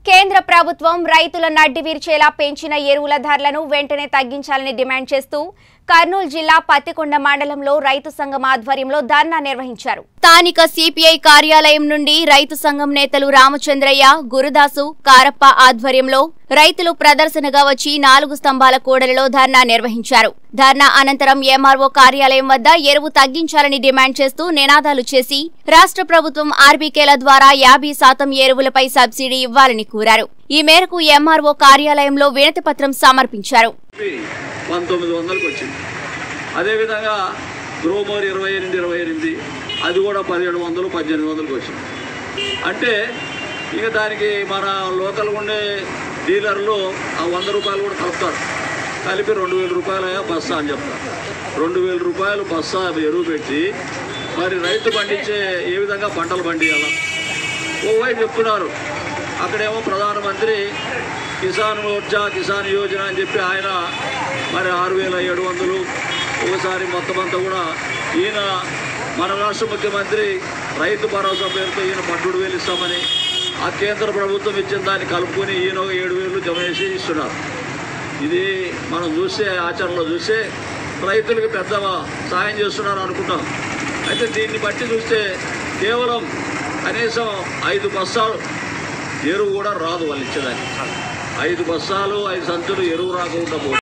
కేంద్ర ప్రభుత్వం రైతుల నడ్డి విరిచేలా పెంచిన ఎరువుల ధరలను వెంటనే తగ్గించాలని డిమాండ్ చేస్తూ కర్నూలు జిల్లా పత్తికొండ మండలంలో రైతు సంఘం ఆధ్వర్యంలో ధర్నా నిర్వహించారు స్థానిక సిపిఐ కార్యాలయం నుండి రైతు సంఘం నేతలు రామచంద్రయ్య గురుదాసు కారప్ప ఆధ్వర్యంలో రైతులు ప్రదర్శనగా వచ్చి నాలుగు స్తంభాల కూడలిలో ధర్నా నిర్వహించారు ధర్నా అనంతరం ఎంఆర్ఓ కార్యాలయం వద్ద ఎరువు తగ్గించాలని డిమాండ్ చేస్తూ నినాదాలు చేసి రాష్ట్ర ప్రభుత్వం ఆర్బీకేల ద్వారా యాభై శాతం ఎరువులపై సబ్సిడీ ఇవ్వాలని కోరారు ఈ మేరకు ఎంఆర్ఓ కార్యాలయంలో వినతి పత్రం సమర్పించారు చెప్పి పంతొమ్మిది వందలకు వచ్చింది అదేవిధంగా గ్రోమోర్ ఇరవై ఎనిమిది ఇరవై ఎనిమిది అది కూడా పదిహేడు వందలు పద్దెనిమిది వందలకు వచ్చింది అంటే ఇక దానికి మన లోకల్ ఉండే డీలర్లు ఆ వంద రూపాయలు కూడా కలుపుతారు కలిపి రెండు వేల రూపాయలయ్యా బస్సా అని చెప్తారు రెండు వేల రూపాయలు బస్సా ఎరువు పెట్టి మరి రైతు పండించే ఏ విధంగా పంటలు పండియాలా ఓవైపు చెప్తున్నారు అక్కడేమో ప్రధానమంత్రి కిసాన్ మోర్చా కిసాన్ యోజన అని చెప్పి ఆయన మరి ఆరు వేల ఏడు వందలు ఒకసారి మొత్తం అంతా కూడా ఈయన మన రాష్ట్ర ముఖ్యమంత్రి రైతు భరోసా పేరుతో ఈయన పన్నెండు వేలు ఇస్తామని ఆ కేంద్ర ప్రభుత్వం ఇచ్చిన దాన్ని కలుపుకొని ఈయన ఒక ఏడు వేలు జమ చేసి ఇస్తున్నారు ఇది మనం చూస్తే ఆచరణలో చూస్తే రైతులకు పెద్ద సాయం చేస్తున్నారు అనుకుంటాం అయితే దీన్ని బట్టి చూస్తే కేవలం కనీసం ఐదు బస్తాలు ఎరువు కూడా రాదు వాళ్ళు ఇచ్చేదానికి ఐదు బస్తాలు ఐదు సంచులు ఎరువు రాకుండా పోతుంది